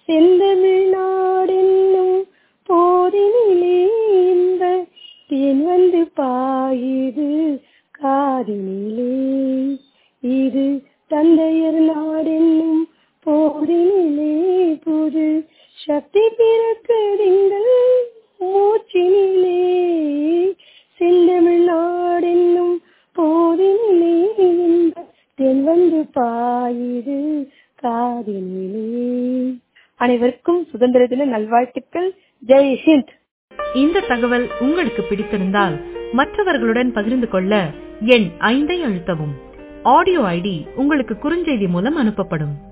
செந்தமிழ் நாடென்னும் போதினிலே இந்த தேன் வந்து பாயுது காதினிலே இது தந்தையர் நாடென்னும் போதினிலே புது சக்தி பிறக்குதிங்கள் மூச்சினிலே செந்தமிழ் நாடென்னும் போதினிலே இந்த தென் வந்து பாயுது காதினிலே அனைவருக்கும் சுதந்திர தின நல்வாழ்த்துக்கள் ஜெய் ஹிந்த் இந்த தகவல் உங்களுக்கு பிடித்திருந்தால் மற்றவர்களுடன் பகிர்ந்து கொள்ள எண் ஐந்தை அழுத்தவும் ஆடியோ ஐடி உங்களுக்கு குறுஞ்செய்தி மூலம் அனுப்பப்படும்